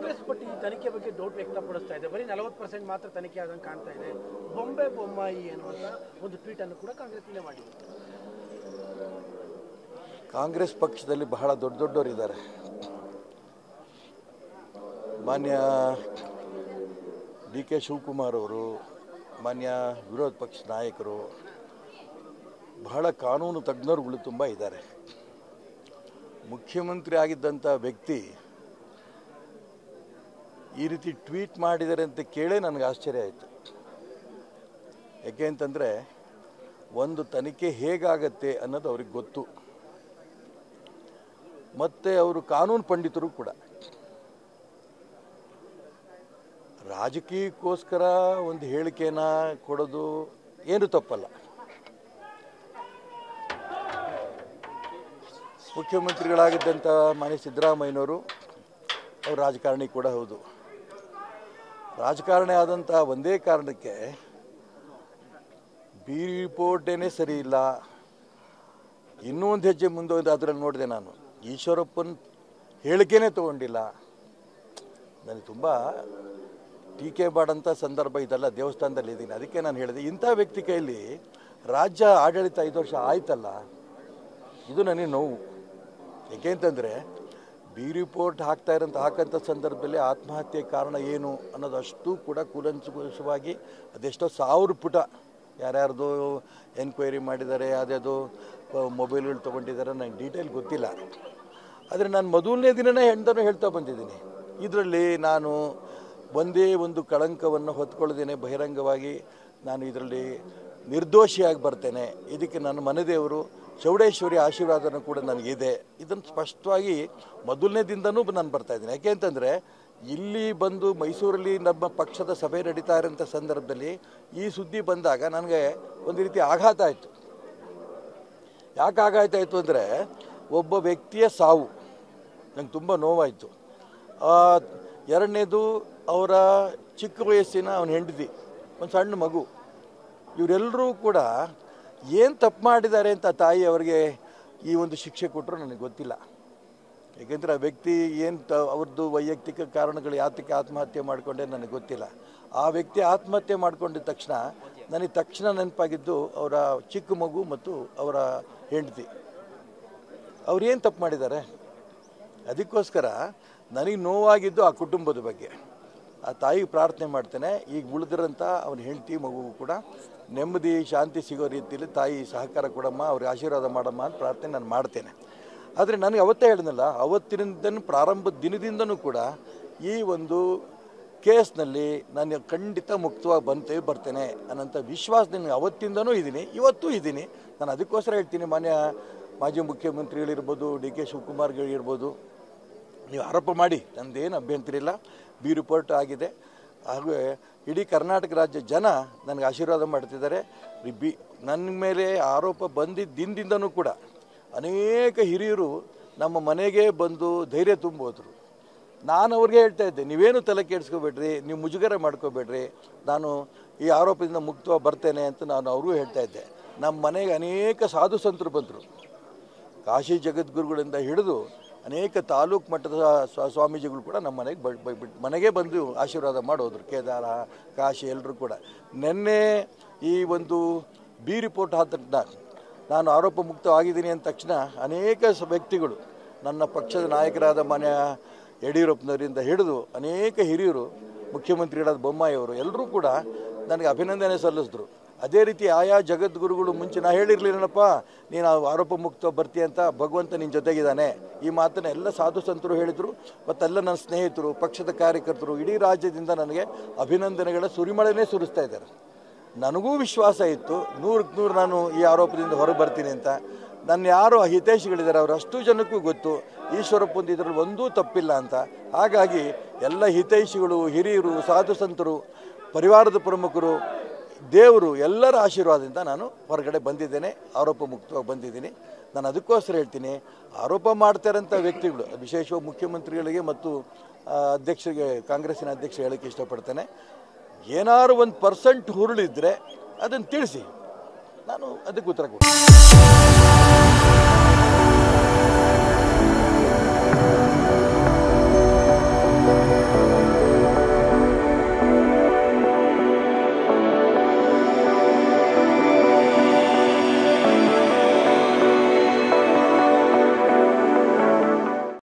ಕಾಂಗ್ರೆಸ್ ಪಟ್ಟಿ ಈ ತನಿಖೆ ಬಗ್ಗೆ ಡೌಟ್ ವ್ಯಕ್ತಪಡಿಸ್ತಾ ಇದೆ ಬರೀ ನಲವತ್ತು ಪರ್ಸೆಂಟ್ ಮಾತ್ರ ತನಿಖೆ ಆದಂಗೆ ಕಾಣ್ತಾ ಇದೆ ಬೊಂಬೆ ಬೊಮ್ಮಾಯಿ ಅನ್ನುವಂಥ ಒಂದು ಟ್ವೀಟ್ ಅನ್ನು ಕೂಡ ಕಾಂಗ್ರೆಸ್ನಿಂದ ಮಾಡಿದೆ ಕಾಂಗ್ರೆಸ್ ಪಕ್ಷದಲ್ಲಿ ಬಹಳ ದೊಡ್ಡ ದೊಡ್ಡವರಿದ್ದಾರೆ ಮಾನ್ಯ ಡಿ ಕೆ ಶಿವಕುಮಾರ್ ಅವರು ಮಾನ್ಯ ವಿರೋಧ ಪಕ್ಷ ನಾಯಕರು ಬಹಳ ಕಾನೂನು ತಜ್ಞರುಗಳು ತುಂಬ ಇದ್ದಾರೆ ಮುಖ್ಯಮಂತ್ರಿ ಆಗಿದ್ದಂಥ ವ್ಯಕ್ತಿ ಈ ರೀತಿ ಟ್ವೀಟ್ ಮಾಡಿದ್ದಾರೆ ಅಂತ ಕೇಳೇ ನನಗೆ ಆಶ್ಚರ್ಯ ಆಯಿತು ಯಾಕೆ ಅಂತಂದರೆ ಒಂದು ತನಿಖೆ ಹೇಗಾಗತ್ತೆ ಅನ್ನೋದು ಅವ್ರಿಗೆ ಗೊತ್ತು ಮತ್ತು ಅವರು ಕಾನೂನು ಪಂಡಿತರು ಕೂಡ ರಾಜಕೀಯಕ್ಕೋಸ್ಕರ ಒಂದು ಹೇಳಿಕೆನ ಕೊಡೋದು ಏನು ತಪ್ಪಲ್ಲ ಮುಖ್ಯಮಂತ್ರಿಗಳಾಗಿದ್ದಂಥ ಮಾನ್ಯ ಸಿದ್ದರಾಮಯ್ಯನವರು ಅವರು ರಾಜಕಾರಣಿ ಕೂಡ ಹೌದು ರಾಜಕಾರಣಿ ಆದಂಥ ಒಂದೇ ಕಾರಣಕ್ಕೆ ಬಿ ರಿಪೋರ್ಟೇನೇ ಸರಿ ಇಲ್ಲ ಇನ್ನೂ ಒಂದು ಹೆಜ್ಜೆ ಮುಂದೆ ಅದರಲ್ಲಿ ನೋಡಿದೆ ನಾನು ಈಶ್ವರಪ್ಪನ ಹೇಳಿಕೆನೇ ತಗೊಂಡಿಲ್ಲ ನನಗೆ ತುಂಬ ಟೀಕೆ ಮಾಡಂಥ ಸಂದರ್ಭ ಇದೆಲ್ಲ ದೇವಸ್ಥಾನದಲ್ಲಿ ಇದ್ದೀನಿ ಅದಕ್ಕೆ ನಾನು ಹೇಳಿದೆ ಇಂಥ ವ್ಯಕ್ತಿ ಕೈಯಲ್ಲಿ ರಾಜ್ಯ ಆಡಳಿತ ಐದು ವರ್ಷ ಆಯ್ತಲ್ಲ ಇದು ನನಗೆ ನೋವು ಏಕೆ ಅಂತಂದರೆ ಬಿ ರಿಪೋರ್ಟ್ ಹಾಕ್ತಾ ಇರೋಂಥ ಹಾಕೋಂಥ ಸಂದರ್ಭದಲ್ಲಿ ಆತ್ಮಹತ್ಯೆ ಕಾರಣ ಏನು ಅನ್ನೋದು ಅಷ್ಟು ಕೂಡ ಕೂಲಂಕುಷವಾಗಿ ಅದೆಷ್ಟೋ ಸಾವಿರ ಪುಟ ಯಾರ್ಯಾರ್ದು ಎನ್ಕ್ವೈರಿ ಮಾಡಿದ್ದಾರೆ ಯಾವುದ್ಯಾವುದು ಮೊಬೈಲ್ಗಳು ತೊಗೊಂಡಿದ್ದಾರೆ ನನಗೆ ಡೀಟೇಲ್ ಗೊತ್ತಿಲ್ಲ ಆದರೆ ನಾನು ಮೊದಲನೇ ದಿನನೇ ಹೆಂಡನು ಹೇಳ್ತಾ ಬಂದಿದ್ದೀನಿ ಇದರಲ್ಲಿ ನಾನು ಒಂದೇ ಒಂದು ಕಳಂಕವನ್ನು ಹೊತ್ಕೊಳ್ಳದೇನೆ ಬಹಿರಂಗವಾಗಿ ನಾನು ಇದರಲ್ಲಿ ನಿರ್ದೋಷಿಯಾಗಿ ಬರ್ತೇನೆ ಇದಕ್ಕೆ ನನ್ನ ಮನೆದೇವರು ಚೌಡೇಶ್ವರಿ ಆಶೀರ್ವಾದನೂ ಕೂಡ ನನಗಿದೆ ಇದನ್ನು ಸ್ಪಷ್ಟವಾಗಿ ಮೊದಲನೇ ದಿನದೂ ನಾನು ಬರ್ತಾ ಇದ್ದೀನಿ ಯಾಕೆ ಅಂತಂದರೆ ಇಲ್ಲಿ ಬಂದು ಮೈಸೂರಲ್ಲಿ ನಮ್ಮ ಪಕ್ಷದ ಸಭೆ ನಡೀತಾ ಇರೋಂಥ ಸಂದರ್ಭದಲ್ಲಿ ಈ ಸುದ್ದಿ ಬಂದಾಗ ನನಗೆ ಒಂದು ರೀತಿ ಆಘಾತ ಆಯಿತು ಯಾಕೆ ಆಘಾತ ಆಯಿತು ಅಂದರೆ ಒಬ್ಬ ವ್ಯಕ್ತಿಯ ಸಾವು ನಂಗೆ ತುಂಬ ನೋವಾಯಿತು ಎರಡನೇದು ಅವರ ಚಿಕ್ಕ ವಯಸ್ಸಿನ ಅವನ ಹೆಂಡತಿ ಒಂದು ಸಣ್ಣ ಮಗು ಇವರೆಲ್ಲರೂ ಕೂಡ ಏನು ತಪ್ಪು ಮಾಡಿದ್ದಾರೆ ಅಂತ ತಾಯಿ ಅವರಿಗೆ ಈ ಒಂದು ಶಿಕ್ಷೆ ಕೊಟ್ಟರು ನನಗೆ ಗೊತ್ತಿಲ್ಲ ಏಕೆಂದರೆ ಆ ವ್ಯಕ್ತಿ ಏನು ತ ಅವ್ರದ್ದು ವೈಯಕ್ತಿಕ ಕಾರಣಗಳು ಯಾತಕ್ಕೆ ಆತ್ಮಹತ್ಯೆ ಮಾಡಿಕೊಂಡೆ ನನಗೆ ಗೊತ್ತಿಲ್ಲ ಆ ವ್ಯಕ್ತಿ ಆತ್ಮಹತ್ಯೆ ಮಾಡ್ಕೊಂಡಿದ್ದ ತಕ್ಷಣ ನನಗೆ ತಕ್ಷಣ ನೆನಪಾಗಿದ್ದು ಅವರ ಚಿಕ್ಕ ಮಗು ಮತ್ತು ಅವರ ಹೆಂಡತಿ ಅವ್ರು ಏನು ತಪ್ಪು ಮಾಡಿದ್ದಾರೆ ಅದಕ್ಕೋಸ್ಕರ ನನಗೆ ನೋವಾಗಿದ್ದು ಆ ಕುಟುಂಬದ ಬಗ್ಗೆ ಆ ತಾಯಿಗೆ ಪ್ರಾರ್ಥನೆ ಮಾಡ್ತೇನೆ ಈಗ ಉಳಿದಿರೋಂಥ ಅವನ ಹೆಂಡತಿ ಮಗುವು ಕೂಡ ನೆಮ್ಮದಿ ಶಾಂತಿ ಸಿಗೋ ರೀತಿಯಲ್ಲಿ ತಾಯಿ ಸಹಕಾರ ಕೊಡಮ್ಮ ಅವ್ರಿಗೆ ಆಶೀರ್ವಾದ ಮಾಡಮ್ಮ ಅಂತ ಪ್ರಾರ್ಥನೆ ನಾನು ಮಾಡ್ತೇನೆ ಆದರೆ ನನಗೆ ಅವತ್ತೇ ಹೇಳಿದ್ನಲ್ಲ ಅವತ್ತಿನಿಂದ ಪ್ರಾರಂಭದ ದಿನದಿಂದನೂ ಕೂಡ ಈ ಒಂದು ಕೇಸ್ನಲ್ಲಿ ನಾನು ಖಂಡಿತ ಮುಕ್ತವಾಗಿ ಬಂತೇ ಬರ್ತೇನೆ ಅನ್ನೋಂಥ ವಿಶ್ವಾಸ ನನಗೆ ಅವತ್ತಿಂದನೂ ಇದ್ದೀನಿ ಇವತ್ತೂ ಇದ್ದೀನಿ ನಾನು ಅದಕ್ಕೋಸ್ಕರ ಹೇಳ್ತೀನಿ ಮಾನ್ಯ ಮಾಜಿ ಮುಖ್ಯಮಂತ್ರಿಗಳಿರ್ಬೋದು ಡಿ ಕೆ ಶಿವಕುಮಾರ್ಗಳಿರ್ಬೋದು ನೀವು ಆರೋಪ ಮಾಡಿ ನಂದೇನು ಅಭ್ಯಂತರ ಇಲ್ಲ ಬಿ ರಿಪೋರ್ಟ್ ಆಗಿದೆ ಹಾಗೂ ಇಡೀ ಕರ್ನಾಟಕ ರಾಜ್ಯ ಜನ ನನಗೆ ಆಶೀರ್ವಾದ ಮಾಡ್ತಿದ್ದಾರೆ ಈ ಬಿ ನನ್ನ ಮೇಲೆ ಆರೋಪ ಬಂದಿದ್ದ ದಿನದಿಂದನೂ ಕೂಡ ಅನೇಕ ಹಿರಿಯರು ನಮ್ಮ ಮನೆಗೆ ಬಂದು ಧೈರ್ಯ ತುಂಬೋದ್ರು ನಾನು ಅವ್ರಿಗೆ ಹೇಳ್ತಾ ಇದ್ದೆ ನೀವೇನು ತಲೆ ಕೆಡಿಸ್ಕೋಬೇಡ್ರಿ ನೀವು ಮುಜುಗರ ಮಾಡ್ಕೋಬೇಡ್ರಿ ನಾನು ಈ ಆರೋಪದಿಂದ ಮುಕ್ತವಾಗಿ ಬರ್ತೇನೆ ಅಂತ ನಾನು ಅವ್ರಿಗೂ ಹೇಳ್ತಾ ಇದ್ದೆ ನಮ್ಮ ಮನೆಗೆ ಅನೇಕ ಸಾಧು ಸಂತರು ಬಂದರು ಕಾಶಿ ಜಗದ್ಗುರುಗಳಿಂದ ಹಿಡಿದು ಅನೇಕ ತಾಲೂಕು ಮಟ್ಟದ ಸ್ವ ಸ್ವಾಮೀಜಿಗಳು ಕೂಡ ನಮ್ಮ ಮನೆಗೆ ಬ ಬ- ಬಿಟ್- ಮನೆಗೆ ಬಂದು ಆಶೀರ್ವಾದ ಮಾಡೋದ್ರು ಕೇದಾರ ಕಾಶಿ ಎಲ್ಲರೂ ಕೂಡ ನಿನ್ನೆ ಈ ಒಂದು ಬಿ ರಿಪೋರ್ಟ್ ಆದ ತಕ್ಷಣ ನಾನು ಆರೋಪ ಮುಕ್ತವಾಗಿದ್ದೀನಿ ಅಂದ ತಕ್ಷಣ ಅನೇಕ ಸ- ವ್ಯಕ್ತಿಗಳು ನನ್ನ ಪಕ್ಷದ ನಾಯಕರಾದ ಮಾನ್ಯ ಯಡಿಯೂರಪ್ಪನವರಿಂದ ಹಿಡಿದು ಅನೇಕ ಹಿರಿಯರು ಮುಖ್ಯಮಂತ್ರಿಗಳಾದ ಬೊಮ್ಮಾಯಿಯವರು ಎಲ್ಲರೂ ಕೂಡ ನನಗೆ ಅಭಿನಂದನೆ ಸಲ್ಲಿಸಿದ್ರು ಅದೇ ರೀತಿ ಆಯಾ ಜಗದ್ಗುರುಗಳು ಮುಂಚೆ ನಾ ಹೇಳಿರ್ಲಿಲ್ಲನಪ್ಪ ನೀನು ಆ ಆರೋಪ ಮುಕ್ತ ಬರ್ತೀಯ ಅಂತ ಭಗವಂತ ನಿನ್ನ ಜೊತೆಗಿದ್ದಾನೆ ಈ ಮಾತನ್ನ ಎಲ್ಲ ಸಾಧು ಸಂತರು ಹೇಳಿದರು ಮತ್ತೆಲ್ಲ ನನ್ನ ಸ್ನೇಹಿತರು ಪಕ್ಷದ ಕಾರ್ಯಕರ್ತರು ಇಡೀ ರಾಜ್ಯದಿಂದ ನನಗೆ ಅಭಿನಂದನೆಗಳ ಸುರಿಮಳೆನೇ ಸುರಿಸ್ತಾ ಇದ್ದಾರೆ ನನಗೂ ವಿಶ್ವಾಸ ಇತ್ತು ನೂರಕ್ಕೆ ನೂರು ನಾನು ಈ ಆರೋಪದಿಂದ ಹೊರ ಬರ್ತೀನಿ ಅಂತ ನನ್ನ ಯಾರು ಹಿತೈಷಿಗಳಿದ್ದಾರೆ ಅವರು ಅಷ್ಟು ಜನಕ್ಕೂ ಗೊತ್ತು ಈಶ್ವರಪ್ಪಂದು ಇದರಲ್ಲಿ ಒಂದೂ ತಪ್ಪಿಲ್ಲ ಅಂತ ಹಾಗಾಗಿ ಎಲ್ಲ ಹಿತೈಷಿಗಳು ಹಿರಿಯರು ಸಾಧು ಸಂತರು ಪರಿವಾರದ ಪ್ರಮುಖರು ದೇವರು ಎಲ್ಲರ ಆಶೀರ್ವಾದದಿಂದ ನಾನು ಹೊರಗಡೆ ಬಂದಿದ್ದೇನೆ ಆರೋಪ ಮುಕ್ತವಾಗಿ ಬಂದಿದ್ದೀನಿ ನಾನು ಅದಕ್ಕೋಸ್ಕರ ಹೇಳ್ತೀನಿ ಆರೋಪ ಮಾಡ್ತಾರಂಥ ವ್ಯಕ್ತಿಗಳು ವಿಶೇಷವಾಗಿ ಮುಖ್ಯಮಂತ್ರಿಗಳಿಗೆ ಮತ್ತು ಆ, ಅಧ್ಯಕ್ಷರಿಗೆ ಕಾಂಗ್ರೆಸ್ಸಿನ ಅಧ್ಯಕ್ಷ ಹೇಳೋಕ್ಕೆ ಇಷ್ಟಪಡ್ತೇನೆ ಏನಾದ್ರು ಒಂದು ಪರ್ಸೆಂಟ್ ಹುರುಳಿದ್ರೆ ಅದನ್ನು ತಿಳಿಸಿ ನಾನು ಅದಕ್ಕೆ ಉತ್ತರ ಕೊಡ್ತೀನಿ